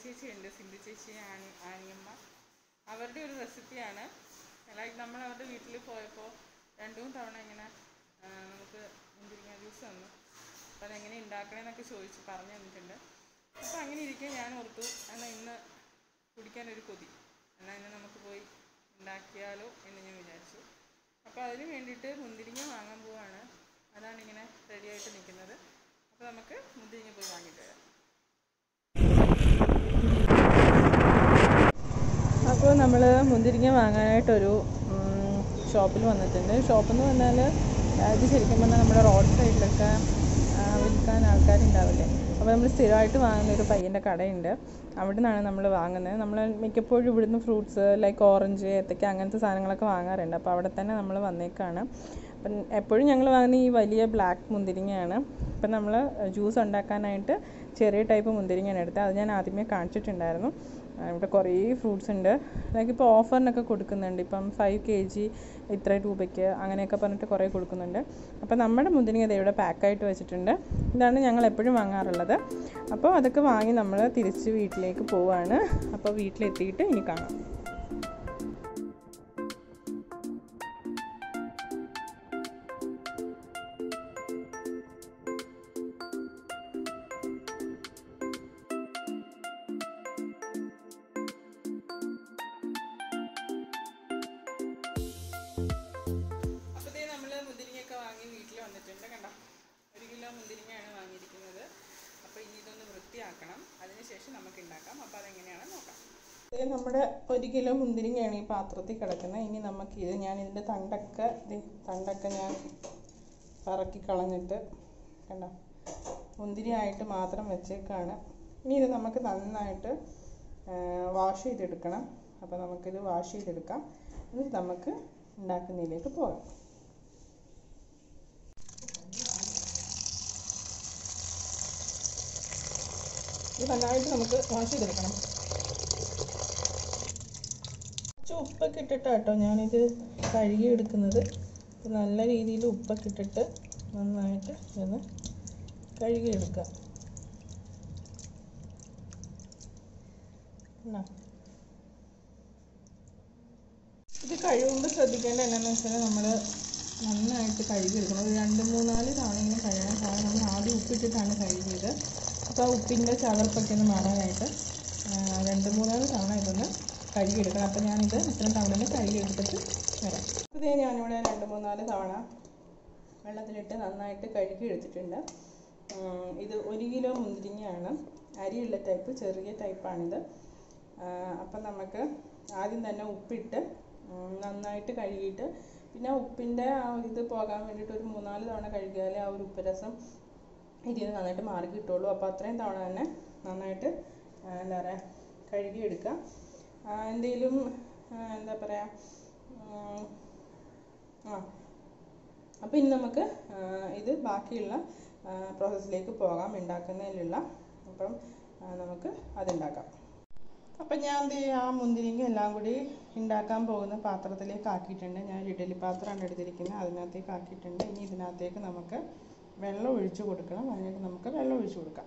ചേച്ചി ഉണ്ട് സിന്ധു ചേച്ചി ആനി ആനിയമ്മ അവരുടെ ഒരു റെസിപ്പിയാണ് ലൈക്ക് നമ്മൾ അവരുടെ വീട്ടിൽ പോയപ്പോൾ രണ്ടു മൂന്ന് തവണ ഇങ്ങനെ ആ, നമുക്ക് മുന്തിരിങ്ങ ജ്യൂസ് തന്നു അപ്പോൾ അതെങ്ങനെ ഉണ്ടാക്കണമെന്നൊക്കെ ചോദിച്ച് പറഞ്ഞു തന്നിട്ടുണ്ട് അപ്പോൾ അങ്ങനെ ഇരിക്കെ ഞാൻ ഓർത്തു എന്നാൽ ഇന്ന് കുടിക്കാനൊരു കൊതി എന്നാൽ ഇന്ന് നമുക്ക് പോയി ഉണ്ടാക്കിയാലോ എന്ന് ഞാൻ വിചാരിച്ചു അപ്പോൾ അതിന് വേണ്ടിയിട്ട് മുന്തിരിങ്ങ വാങ്ങാൻ പോവാണ് അതാണ് ഇങ്ങനെ റെഡിയായിട്ട് നിൽക്കുന്നത് അപ്പോൾ നമുക്ക് മുന്തിരിങ്ങ പോയി വാങ്ങിയിട്ട് വരാം അപ്പോൾ നമ്മൾ മുന്തിരിങ്ങ വാങ്ങാനായിട്ടൊരു ഷോപ്പിൽ വന്നിട്ടുണ്ട് ഷോപ്പ് എന്ന് പറഞ്ഞാൽ ഇത് ശരിക്കും പറഞ്ഞാൽ നമ്മുടെ റോഡ് സൈഡിലൊക്കെ ആ, വിൽക്കാൻ ആൾക്കാരുണ്ടാവില്ലേ അപ്പോൾ നമ്മൾ സ്ഥിരമായിട്ട് വാങ്ങുന്ന ഒരു പയ്യൻ്റെ കടയുണ്ട് അവിടെ നിന്നാണ് നമ്മൾ വാങ്ങുന്നത് നമ്മൾ മിക്കപ്പോഴും ഇവിടുന്ന് ഫ്രൂട്ട്സ് ലൈക്ക് ഓറഞ്ച് ഏത്തക്ക അങ്ങനത്തെ സാധനങ്ങളൊക്കെ വാങ്ങാറുണ്ട് അപ്പോൾ അവിടെ തന്നെ നമ്മൾ വന്നേക്കാണ് അപ്പം എപ്പോഴും ഞങ്ങൾ വാങ്ങുന്ന ഈ വലിയ ബ്ലാക്ക് മുന്തിരിങ്ങയാണ് അപ്പം നമ്മൾ ജ്യൂസ് ഉണ്ടാക്കാനായിട്ട് ചെറിയ ടൈപ്പ് മുന്തിരിങ്ങയാണ് എടുത്തത് അത് ഞാൻ ആദ്യമേ കാണിച്ചിട്ടുണ്ടായിരുന്നു ആ, ഇവിടെ കുറേ ഫ്രൂട്ട്സ് ഉണ്ട് ലൈക്ക് ഇപ്പോൾ ഓഫറിനൊക്കെ കൊടുക്കുന്നുണ്ട് ഇപ്പം ഫൈവ് കെ ജി ഇത്ര രൂപയ്ക്ക് അങ്ങനെയൊക്കെ പറഞ്ഞിട്ട് കുറേ കൊടുക്കുന്നുണ്ട് അപ്പോൾ നമ്മുടെ മുന്തിരിങ്ങ ദേ ഇവിടെ പാക്കായിട്ട് വെച്ചിട്ടുണ്ട് ഇതാണ് ഞങ്ങൾ എപ്പോഴും വാങ്ങാറുള്ളത് അപ്പോൾ അതൊക്കെ വാങ്ങി നമ്മൾ തിരിച്ച് വീട്ടിലേക്ക് പോവുകയാണ് അപ്പോൾ വീട്ടിലെത്തിയിട്ട് ഇനി കാണാം അപ്പോൾ ദേ നമ്മൾ മുന്തിരിങ്ങയൊക്കെ വാങ്ങി വീട്ടിൽ വന്നിട്ടുണ്ട് കണ്ടോ ഒരു കിലോ മുന്തിരിങ്ങയാണ് വാങ്ങിയിരിക്കുന്നത് അപ്പോൾ ഇനി ഇതൊന്ന് വൃത്തിയാക്കണം അതിനുശേഷം നമുക്ക് ഉണ്ടാക്കാം അപ്പോൾ അതെങ്ങനെയാണ് നോക്കാം ഇത് നമ്മുടെ ഒരു കിലോ മുന്തിരിങ്ങയാണ് ഈ പാത്രത്തിൽ കിടക്കുന്നത് ഇനി നമുക്ക് ഇത് ഞാൻ ഇതിൻ്റെ തണ്ടൊക്കെ ദേ തണ്ടൊക്കെ ഞാൻ പറക്കി കളഞ്ഞിട്ട് കണ്ടോ മുന്തിരി ആയിട്ട് മാത്രം വെച്ചേക്കാണ് ഇനി ഇത് നമുക്ക് നന്നായിട്ട് വാഷ് ചെയ്തെടുക്കണം അപ്പോൾ നമുക്കിത് വാഷ് ചെയ്തെടുക്കാം എന്നിട്ട് നമുക്ക് ഉണ്ടാക്കുന്നതിലേക്ക് പോകാം ഇത് നന്നായിട്ട് നമുക്ക് വാഷ് ചെയ്തെടുക്കണം കുറച്ച് ഉപ്പൊക്കെ ഇട്ടിട്ടാണ് കേട്ടോ ഞാനിത് കഴുകി എടുക്കുന്നത് ഇത് നല്ല രീതിയിൽ ഉപ്പൊക്കെ ഇട്ടിട്ട് നന്നായിട്ട് ഇതൊന്ന് കഴുകിയെടുക്കാം എന്നാ ഇത് കഴുകുമ്പോൾ ശ്രദ്ധിക്കേണ്ട എന്നാന്ന് വെച്ചാൽ നമ്മൾ നന്നായിട്ട് കഴുകിയെടുക്കണം ഒരു രണ്ട് മൂന്നാല് തവണ ഇങ്ങനെ കഴുകാൻ കാരണം നമ്മൾ ആദ്യം ഉപ്പിട്ടിട്ടാണ് കഴുകിയത് അപ്പോൾ ആ ഉപ്പിൻ്റെ ചവർപ്പൊക്കെ ഒന്ന് മാറാനായിട്ട് ആ, രണ്ട് മൂന്നാല് തവണ ഇതൊന്ന് കഴുകിയെടുക്കണം അപ്പോൾ ഞാനിത് ഇത്രയും തവണ കഴുകിയെടുത്തിട്ട് വരാം അപ്പോൾ ഇതേ ഞാനിവിടെ രണ്ട് മൂന്നാല് തവണ വെള്ളത്തിലിട്ട് നന്നായിട്ട് കഴുകി എടുത്തിട്ടുണ്ട് ഉം, ഇത് ഒരു കിലോ മുന്തിരിങ്ങയാണ് അരിയുള്ള ടൈപ്പ് ചെറിയ ടൈപ്പാണിത് അപ്പം നമുക്ക് ആദ്യം തന്നെ ഉപ്പിട്ട് ഉം, നന്നായിട്ട് കഴുകിയിട്ട് പിന്നെ ആ ഉപ്പിൻ്റെ ആ ഒരു ഇത് പോകാൻ വേണ്ടിയിട്ട് ഒരു മൂന്നാല് തവണ കഴുകിയാലേ ആ ഒരു ഉപ്പ് രസം ഇതിൽ നന്നായിട്ട് മാറി കിട്ടുള്ളൂ അപ്പോൾ അത്രയും തവണ തന്നെ നന്നായിട്ട് ആ, എന്താ പറയുക കഴുകിയെടുക്കുക എന്തെങ്കിലും എന്താ പറയുക ആ അപ്പോൾ ഇനി നമുക്ക് ആ, ഇത് ബാക്കിയുള്ള പ്രോസസ്സിലേക്ക് പോകാം ഉണ്ടാക്കുന്നതിലുള്ള അപ്പം ആ, നമുക്ക് അതുണ്ടാക്കാം അപ്പം ഞാൻ എന്ത് ചെയ്യും ആ മുന്തിരിങ്ങ എല്ലാം കൂടി ഉണ്ടാക്കാൻ പോകുന്ന പാത്രത്തിലേക്ക് ആക്കിയിട്ടുണ്ട് ഞാൻ ഒരു ഇഡലി പാത്രമാണ് എടുത്തിരിക്കുന്നത് അതിനകത്തേക്ക് ആക്കിയിട്ടുണ്ട് ഇനി ഇതിനകത്തേക്ക് നമുക്ക് വെള്ളം ഒഴിച്ച് കൊടുക്കണം അതിനായിട്ട് നമുക്ക് വെള്ളം ഒഴിച്ച് കൊടുക്കാം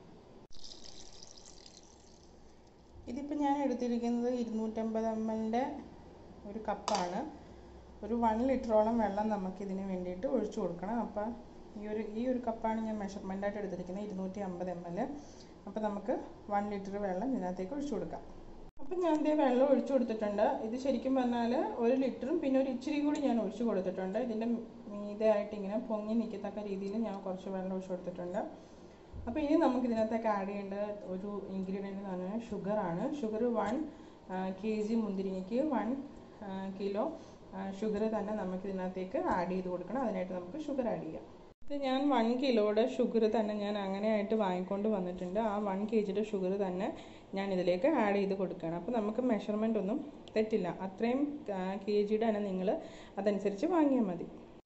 ഇതിപ്പോൾ ഞാൻ എടുത്തിരിക്കുന്നത് ഇരുന്നൂറ്റമ്പത് എം എല്ലിൻ്റെ ഒരു കപ്പാണ് ഒരു വൺ ലിറ്ററോളം വെള്ളം നമുക്ക് ഇതിന് വേണ്ടിയിട്ട് ഒഴിച്ചു കൊടുക്കണം അപ്പോൾ ഈ ഒരു ഈ ഒരു കപ്പാണ് ഞാൻ മെഷർമെൻ്റ് ആയിട്ട് എടുത്തിരിക്കുന്നത് ഇരുന്നൂറ്റി അമ്പത് എം എൽ അപ്പോൾ നമുക്ക് വൺ ലിറ്റർ വെള്ളം ഇതിനകത്തേക്ക് ഒഴിച്ചു കൊടുക്കാം അപ്പം ഞാൻ ഇതേ വെള്ളം ഒഴിച്ചു കൊടുത്തിട്ടുണ്ട് ഇത് ശരിക്കും പറഞ്ഞാൽ ഒരു ലിറ്ററും പിന്നെ ഒരു ഇച്ചിരി കൂടി ഞാൻ ഒഴിച്ചു കൊടുത്തിട്ടുണ്ട് ഇതിൻ്റെ മീതയായിട്ട് ഇങ്ങനെ പൊങ്ങി നിൽക്കത്തക്ക രീതിയിൽ ഞാൻ കുറച്ച് വെള്ളം ഒഴിച്ചു കൊടുത്തിട്ടുണ്ട് അപ്പോൾ ഇനി നമുക്ക് ഇതിനകത്തേക്ക് ആഡ് ചെയ്യേണ്ട ഒരു ഇൻഗ്രീഡിയൻ്റ് എന്ന് പറഞ്ഞാൽ ഷുഗറാണ് ഷുഗർ വൺ കെ ജി മുന്തിരിങ്ങയ്ക്ക് വൺ കിലോ ഷുഗർ തന്നെ നമുക്ക് ഇതിനകത്തേക്ക് ആഡ് ചെയ്ത് കൊടുക്കണം അതിനായിട്ട് നമുക്ക് ഷുഗർ ആഡ് ചെയ്യാം ഇത് ഞാൻ വൺ കിലോയുടെ ഷുഗർ തന്നെ ഞാൻ അങ്ങനെയായിട്ട് വാങ്ങിക്കൊണ്ട് വന്നിട്ടുണ്ട് ആ വൺ കെ ജിയുടെ ഷുഗർ തന്നെ ഞാൻ ഇതിലേക്ക് ആഡ് ചെയ്ത് കൊടുക്കുകയാണ് അപ്പോൾ നമുക്ക് മെഷർമെൻ്റ് ഒന്നും തെറ്റില്ല അത്രയും കെ ജിയുടെ തന്നെ നിങ്ങൾ അതനുസരിച്ച് വാങ്ങിയാൽ മതി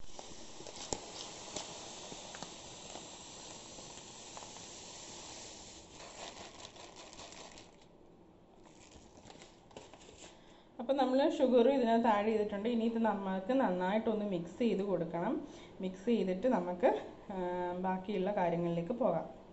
അപ്പോൾ നമ്മൾ ഷുഗർ ഇതിനകത്ത് ആഡ് ചെയ്തിട്ടുണ്ട് ഇനി ഇത് നമുക്ക് നന്നായിട്ടൊന്ന് മിക്സ് ചെയ്ത് കൊടുക്കണം മിക്സ് ചെയ്തിട്ട് നമുക്ക് ആ, ബാക്കിയുള്ള കാര്യങ്ങളിലേക്ക് പോകാം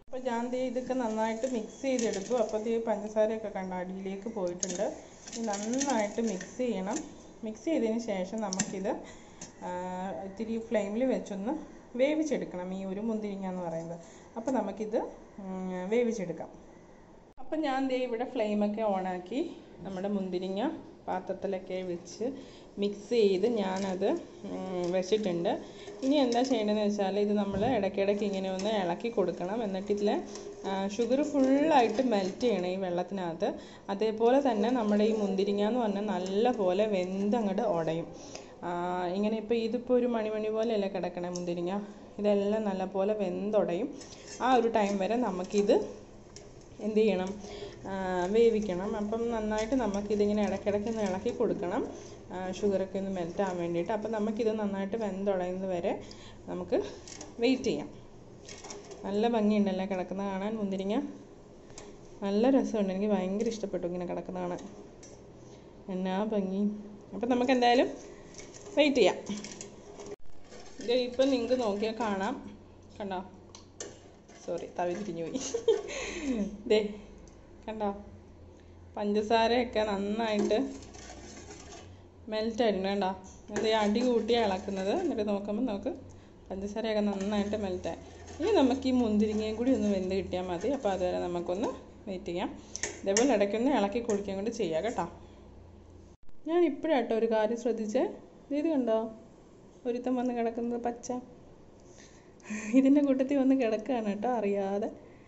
അപ്പോൾ ഞാൻ ദേ ഇതൊക്കെ നന്നായിട്ട് മിക്സ് ചെയ്തെടുത്തു അപ്പോൾ ദേ പഞ്ചസാരയൊക്കെ കണ്ട അടിയിലേക്ക് പോയിട്ടുണ്ട് ഇത് നന്നായിട്ട് മിക്സ് ചെയ്യണം മിക്സ് ചെയ്തതിന് ശേഷം നമുക്കിത് ആ, ഇത്തിരി ഫ്ലെയിമിൽ വെച്ചൊന്ന് വേവിച്ചെടുക്കണം ഈ ഒരു മുന്തിരിങ്ങ എന്ന് പറയുന്നത് അപ്പോൾ നമുക്കിത് ഉം, വേവിച്ചെടുക്കാം അപ്പം ഞാൻ ദേ ഇവിടെ ഫ്ലെയിമൊക്കെ ഓണാക്കി നമ്മുടെ മുന്തിരിങ്ങ പാത്രത്തിലൊക്കെ വെച്ച് മിക്സ് ചെയ്ത് ഞാനത് ഉം, വെച്ചിട്ടുണ്ട് ഇനി എന്താ ചെയ്യേണ്ടതെന്ന് വെച്ചാൽ ഇത് നമ്മൾ ഇടയ്ക്കിടയ്ക്ക് ഇങ്ങനെ ഒന്ന് ഇളക്കി കൊടുക്കണം എന്നിട്ട് ഇതിൽ ഷുഗർ ഫുള്ളായിട്ട് മെൽറ്റ് ചെയ്യണം ഈ വെള്ളത്തിനകത്ത് അതേപോലെ തന്നെ നമ്മുടെ ഈ മുന്തിരിങ്ങ എന്ന് പറഞ്ഞാൽ നല്ല പോലെ വെന്തങ്ങോട്ട് ഉടയും ആ, ഇങ്ങനെ ഇപ്പോൾ ഇതിപ്പോൾ ഒരു മണിമണി പോലെയല്ലേ കിടക്കണേ മുന്തിരിങ്ങ ഇതെല്ലാം നല്ലപോലെ വെന്തുടയും ആ ഒരു ടൈം വരെ നമുക്കിത് എന്ത് ചെയ്യണം ആ, വേവിക്കണം അപ്പം നന്നായിട്ട് നമുക്കിതിങ്ങനെ ഇടയ്ക്കിടയ്ക്ക് ഒന്ന് ഇളക്കി കൊടുക്കണം ഷുഗറൊക്കെ ഒന്ന് മെൽറ്റ് ആവാൻ വേണ്ടിയിട്ട് അപ്പം നമുക്കിത് നന്നായിട്ട് വെന്തുടയുന്നത് വരെ നമുക്ക് വെയിറ്റ് ചെയ്യാം നല്ല ഭംഗിയുണ്ടല്ലേ കിടക്കുന്ന കാണാൻ മുന്തിരിങ്ങ നല്ല രസമുണ്ട് എനിക്ക് ഭയങ്കര ഇഷ്ടപ്പെട്ടു ഇങ്ങനെ കിടക്കുന്ന കാണാൻ എന്നാ ഭംഗി അപ്പം നമുക്ക് എന്തായാലും വെയിറ്റ് ചെയ്യാം ഇത് ഇപ്പം നിങ്ങൾക്ക് നോക്കിയാൽ കാണാം കണ്ടോ സോറി തവി തിരിഞ്ഞു പോയി ദേ കണ്ടോ പഞ്ചസാരയൊക്കെ നന്നായിട്ട് മെൽറ്റ് ആയിട്ടുണ്ട് കണ്ടോ ഇത് അടി കൂട്ടി ഇളക്കുന്നത് എന്നിട്ട് നോക്കുമ്പോൾ നമുക്ക് പഞ്ചസാരയൊക്കെ നന്നായിട്ട് മെൽറ്റായി ഇനി നമുക്ക് ഈ മുന്തിരിങ്ങയും കൂടി ഒന്ന് വെന്ത് കിട്ടിയാൽ മതി അപ്പോൾ അതുവരെ നമുക്കൊന്ന് വെയിറ്റ് ചെയ്യാം ഇതേപോലെ ഇടയ്ക്കൊന്ന് ഇളക്കി കുടിക്കാൻ കൊണ്ട് ചെയ്യാം കേട്ടോ ഞാൻ ഇപ്പോഴാട്ടോ ഒരു കാര്യം ശ്രദ്ധിച്ചേ ഇത് കണ്ടോ ഒരുത്തം വന്ന് കിടക്കുന്നത് പച്ച ഇതിൻ്റെ കൂട്ടത്തിൽ വന്ന് കിടക്കുകയാണ് കേട്ടോ അറിയാതെ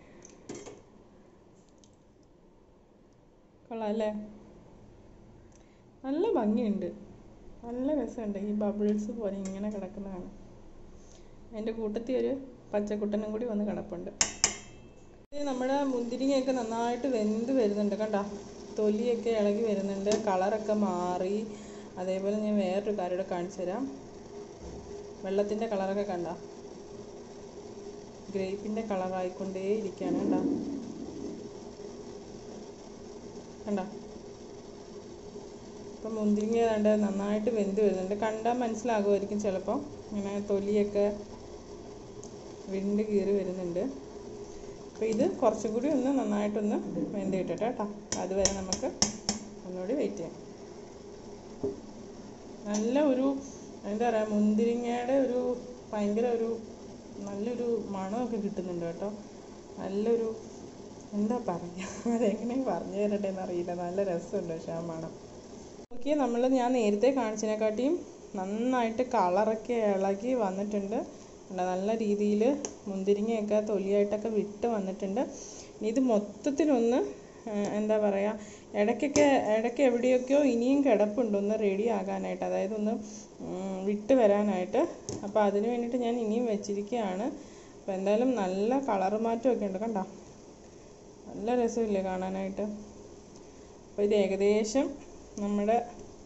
കൊള്ളാം അല്ലേ നല്ല ഭംഗിയുണ്ട് നല്ല രസമുണ്ട് ഈ ബബിൾസ് പോലെ ഇങ്ങനെ കിടക്കുന്നതാണ് അതിൻ്റെ കൂട്ടത്തിൽ ഒരു പച്ചക്കുട്ടനും കൂടി വന്ന് കിടപ്പുണ്ട് ഇത് നമ്മുടെ മുന്തിരിങ്ങയൊക്കെ നന്നായിട്ട് വെന്ത് വരുന്നുണ്ട് കണ്ടോ തൊലിയൊക്കെ ഇളകി വരുന്നുണ്ട് കളറൊക്കെ മാറി അതേപോലെ ഞാൻ വേറൊരു കാര്യം കൂടെ കാണിച്ചു തരാം വെള്ളത്തിൻ്റെ കളറൊക്കെ കണ്ട ഗ്രേപ്പിൻ്റെ കളറായിക്കൊണ്ടേ ഇരിക്കുകയാണ് കണ്ട കണ്ട ഇപ്പം മുന്തിരിങ്ങ കണ്ട് നന്നായിട്ട് വെന്ത് വരുന്നുണ്ട് കണ്ടാൽ മനസ്സിലാകുമായിരിക്കും ചിലപ്പോൾ ഇങ്ങനെ തൊലിയൊക്കെ വിണ്ട് കീറി വരുന്നുണ്ട് അപ്പോൾ ഇത് കുറച്ചും കൂടി ഒന്ന് നന്നായിട്ടൊന്ന് വെന്ത് കിട്ടട്ടെ കേട്ടോ അതുവരെ നമുക്ക് ഒന്നുകൂടി വെയിറ്റ് ചെയ്യാം നല്ല ഒരു എന്താ പറയുക മുന്തിരിങ്ങയുടെ ഒരു ഭയങ്കര ഒരു നല്ലൊരു മണമൊക്കെ കിട്ടുന്നുണ്ട് കേട്ടോ നല്ലൊരു എന്താ പറയുക അതെങ്ങനെ പറഞ്ഞു തരട്ടെ എന്നറിയില്ല നല്ല രസമുണ്ട് പക്ഷെ ആ മണം നോക്കിയാൽ നമ്മൾ ഞാൻ നേരത്തെ കാണിച്ചതിനെക്കാട്ടിയും നന്നായിട്ട് കളറൊക്കെ ഇളകി വന്നിട്ടുണ്ട് കണ്ടോ? നല്ല രീതിയിൽ മുന്തിരിങ്ങയൊക്കെ തൊലിയായിട്ടൊക്കെ വിട്ട് വന്നിട്ടുണ്ട് ഇനി ഇത് മൊത്തത്തിലൊന്ന് ആ, എന്താ പറയുക ഇടയ്ക്കൊക്കെ ഇടയ്ക്ക് എവിടെയൊക്കെയോ ഇനിയും കിടപ്പുണ്ട് ഒന്ന് റെഡി ആകാനായിട്ട് അതായത് ഒന്ന് ഉം, വിട്ട് വരാനായിട്ട് അപ്പോൾ അതിന് വേണ്ടിയിട്ട് ഞാൻ ഇനിയും വെച്ചിരിക്കുകയാണ് അപ്പോൾ എന്തായാലും നല്ല കളർ മാറ്റമൊക്കെ ഉണ്ട് കണ്ടോ നല്ല രസമില്ലേ കാണാനായിട്ട് അപ്പോൾ ഇത് ഏകദേശം നമ്മുടെ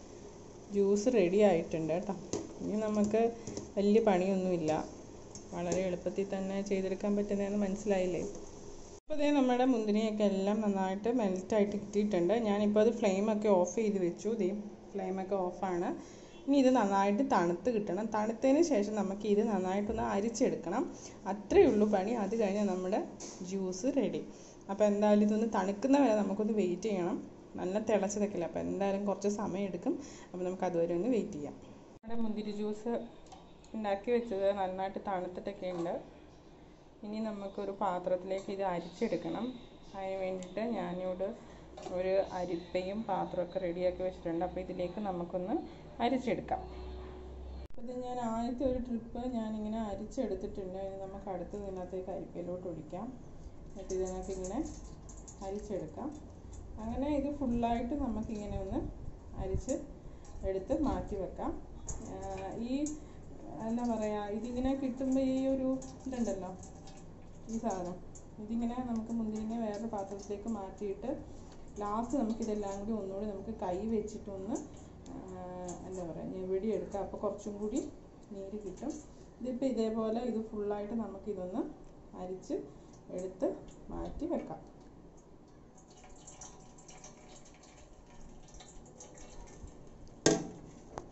ജ്യൂസ് റെഡി ആയിട്ടുണ്ട് കേട്ടോ ഇനി നമുക്ക് വലിയ പണിയൊന്നുമില്ല വളരെ എളുപ്പത്തിൽ തന്നെ ചെയ്തെടുക്കാൻ പറ്റുന്നതെന്ന് മനസ്സിലായില്ലേ അപ്പോൾ ഇതേ നമ്മുടെ മുന്തിരിയൊക്കെ എല്ലാം നന്നായിട്ട് മെൽറ്റായിട്ട് കിട്ടിയിട്ടുണ്ട് ഞാനിപ്പോൾ അത് ഫ്ലെയിമൊക്കെ ഓഫ് ചെയ്ത് വെച്ചു ഇതേ ഫ്ലെയിമൊക്കെ ഓഫാണ് ഇനി ഇത് നന്നായിട്ട് തണുത്ത് കിട്ടണം തണുത്തതിന് ശേഷം നമുക്ക് ഇത് നന്നായിട്ടൊന്ന് അരിച്ചെടുക്കണം അത്രയേ ഉള്ളൂ പണി അത് കഴിഞ്ഞാൽ നമ്മുടെ ജ്യൂസ് റെഡി അപ്പോൾ എന്തായാലും ഇതൊന്ന് തണുക്കുന്ന വരെ നമുക്കൊന്ന് വെയിറ്റ് ചെയ്യണം നല്ല തിളച്ചതൊക്കെ അപ്പോൾ എന്തായാലും കുറച്ച് സമയം എടുക്കും അപ്പോൾ നമുക്ക് അതുവരെ ഒന്ന് വെയിറ്റ് ചെയ്യാം നമ്മുടെ മുന്തിരി ജ്യൂസ് ഉണ്ടാക്കി വെച്ചത് നന്നായിട്ട് തണുത്തിട്ടൊക്കെ ഉണ്ട് ഇനി നമുക്കൊരു പാത്രത്തിലേക്ക് ഇത് അരിച്ചെടുക്കണം അതിന് വേണ്ടിയിട്ട് ഞാനിവിടെ ഒരു അരിപ്പയും പാത്രമൊക്കെ റെഡിയാക്കി വെച്ചിട്ടുണ്ട് അപ്പോൾ ഇതിലേക്ക് നമുക്കൊന്ന് അരിച്ചെടുക്കാം അപ്പോൾ ഇത് ഞാൻ ആദ്യത്തെ ഒരു ട്രിപ്പ് ഞാനിങ്ങനെ അരിച്ചെടുത്തിട്ടുണ്ട് ഇനി നമുക്ക് അടുത്തത് ഇതിനകത്തേക്ക് അരിപ്പയിലോട്ട് ഒഴിക്കാം എന്നിട്ട് ഇതിനകത്ത് ഇങ്ങനെ അരിച്ചെടുക്കാം അങ്ങനെ ഇത് ഫുള്ളായിട്ട് നമുക്കിങ്ങനെ ഒന്ന് അരിച്ച് എടുത്ത് മാറ്റി വെക്കാം ആഹ് ഈ എന്താ പറയുക ഇതിങ്ങനെ കിട്ടുമ്പോൾ ഈ ഒരു ഇതുണ്ടല്ലോ ഈ സാധനം ഇതിങ്ങനെ നമുക്ക് മുന്തിരിങ്ങ വേറൊരു പാത്രത്തിലേക്ക് മാറ്റിയിട്ട് ലാസ്റ്റ് നമുക്കിതെല്ലാം കൂടി ഒന്നുകൂടി നമുക്ക് കൈ വെച്ചിട്ടൊന്ന് ആഹ് എന്താ പറയുക ഞെവിടി എടുക്കാം അപ്പോൾ കുറച്ചും കൂടി നീര് കിട്ടും ഇതിപ്പോൾ ഇതേപോലെ ഇത് ഫുള്ളായിട്ട് നമുക്കിതൊന്ന് അരിച്ച് എടുത്ത് മാറ്റി വെക്കാം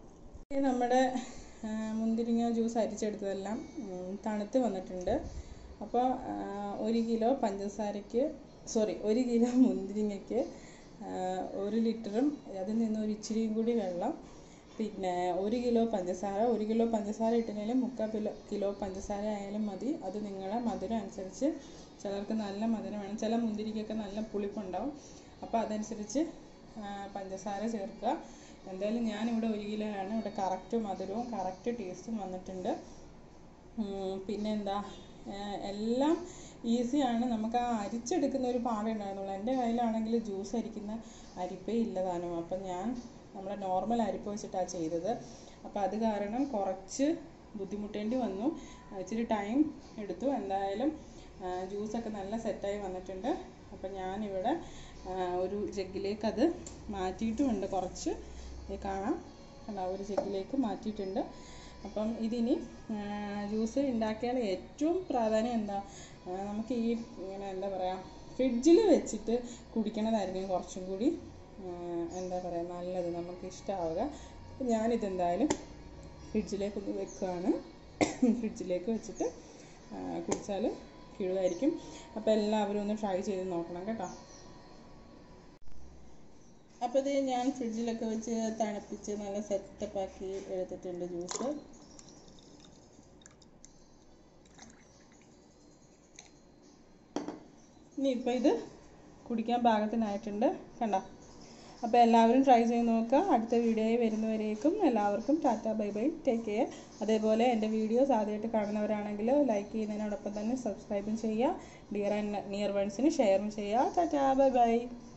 ഈ നമ്മുടെ ആ, മുന്തിരിങ്ങ ജ്യൂസ് അരിച്ചെടുത്തതെല്ലാം ഉം, തണുത്ത് വന്നിട്ടുണ്ട് അപ്പോൾ ഒരു കിലോ പഞ്ചസാരയ്ക്ക് സോറി ഒരു കിലോ മുന്തിരിങ്ങയ്ക്ക് ആ, ഒരു ലിറ്ററും അതിൽ നിന്ന് ഒരു ഇച്ചിരിയും കൂടി വെള്ളം പിന്നെ ഒരു കിലോ പഞ്ചസാര ഒരു കിലോ പഞ്ചസാര ഇട്ടില്ലെങ്കിലും മുക്കാൽ കിലോ കിലോ പഞ്ചസാര ആയാലും മതി അത് നിങ്ങളുടെ മധുരം അനുസരിച്ച് ചിലർക്ക് നല്ല മധുരം വേണം ചില മുന്തിരിക്കൊക്കെ നല്ല പുളിപ്പുണ്ടാവും അപ്പോൾ അതനുസരിച്ച് ആ, പഞ്ചസാര ചേർക്കുക എന്തായാലും ഞാനിവിടെ ഒരു കിലോ ആണ് ഇവിടെ കറക്റ്റ് മധുരവും കറക്റ്റ് ടേസ്റ്റും വന്നിട്ടുണ്ട് ഉം, പിന്നെന്താ ഏഹ് എല്ലാം ഈസിയാണ് നമുക്ക് ആ അരിച്ചെടുക്കുന്ന ഒരു പാടേ ഉണ്ടായിരുന്നുള്ളൂ എൻ്റെ കയ്യിലാണെങ്കിൽ ജ്യൂസ് അരിക്കുന്ന അരിപ്പേ ഇല്ലതാനും അപ്പം ഞാൻ നമ്മുടെ നോർമൽ അരിപ്പ വെച്ചിട്ടാണ് ചെയ്തത് അപ്പോൾ അത് കാരണം കുറച്ച് ബുദ്ധിമുട്ടേണ്ടി വന്നു ഇച്ചിരി ടൈം എടുത്തു എന്തായാലും ജ്യൂസൊക്കെ നല്ല സെറ്റായി വന്നിട്ടുണ്ട് അപ്പം ഞാനിവിടെ ആ, ഒരു ജഗ്ഗിലേക്ക് അത് മാറ്റിയിട്ടുമുണ്ട് കുറച്ച് ഇത് കാണാം കണ്ടോ ഒരു ജഗ്ഗിലേക്ക് മാറ്റിയിട്ടുണ്ട് അപ്പം ഇതിനി ജ്യൂസ് ഉണ്ടാക്കിയാൽ ഏറ്റവും പ്രാധാന്യം എന്താ ആ, നമുക്ക് ഈ ഇങ്ങനെ എന്താ പറയുക ഫ്രിഡ്ജിൽ വെച്ചിട്ട് കുടിക്കണതായിരിക്കും കുറച്ചും കൂടി ആ, എന്താ പറയുക നല്ലത് നമുക്ക് ഇഷ്ടമാവുക അപ്പം ഞാനിതെന്തായാലും ഫ്രിഡ്ജിലേക്ക് ഒന്ന് വെക്കുകയാണ് ഫ്രിഡ്ജിലേക്ക് വെച്ചിട്ട് കുടിച്ചാൽ കിഴുവായിരിക്കും അപ്പോൾ എല്ലാവരും ഒന്ന് ട്രൈ ചെയ്ത് നോക്കണം കേട്ടോ അപ്പോൾ ഇത് ഞാൻ ഫ്രിഡ്ജിലൊക്കെ വെച്ച് തണുപ്പിച്ച് നല്ല സെറ്റപ്പ് ആക്കി എടുത്തിട്ടുണ്ട് ജ്യൂസ് ഇനിയിപ്പോൾ ഇത് കുടിക്കാൻ പാകത്തിനായിട്ടുണ്ട് കണ്ടോ അപ്പോൾ എല്ലാവരും ട്രൈ ചെയ്ത് നോക്കുക അടുത്ത വീഡിയോയിൽ വരുന്നവരേക്കും എല്ലാവർക്കും ടാറ്റ ബൈ ബൈ ടേക്ക് കെയർ അതേപോലെ എൻ്റെ വീഡിയോസ് ആദ്യമായിട്ട് കാണുന്നവരാണെങ്കിൽ ലൈക്ക് ചെയ്യുന്നതിനോടൊപ്പം തന്നെ സബ്സ്ക്രൈബും ചെയ്യുക ഡിയർ ആൻഡ് നിയർ വൺസിന് ഷെയറും ചെയ്യുക ടാറ്റ ബൈ ബൈ